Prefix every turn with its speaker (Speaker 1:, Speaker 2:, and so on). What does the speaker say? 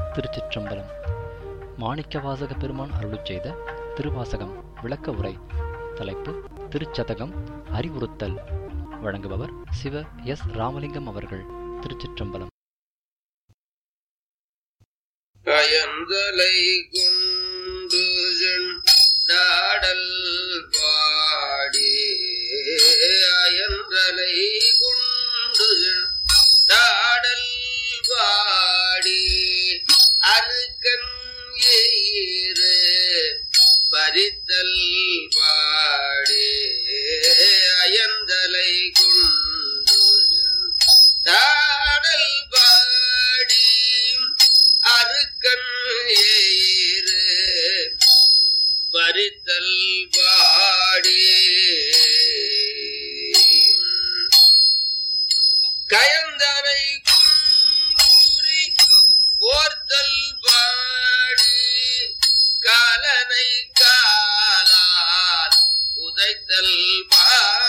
Speaker 1: திருச்சிற்றம்பலம் மாணிக்கவாசக பெருமான் அருளிச் செய்த திருவாசகம் விளக்க உரை தலைப்பு திருச்சதகம் அறிவுறுத்தல் வழங்குபவர் சிவ எஸ் ராமலிங்கம் அவர்கள் திருச்சிற்றம்பலம்
Speaker 2: கயந்தலை கொண்டு நாடல் பாடி அயந்தலை கொண்டு நாடல் பாடி அருக்கன் எயிறு பறித்தல் பாடி அயந்தலை கொண்டு நாடல் பாடி அருக்கன் ஏறு பறித்தல் பாடி கயந்தனை குன்றூரி போர்த்தல் பாடி காலனை காலால் உதைத்தல் பாடி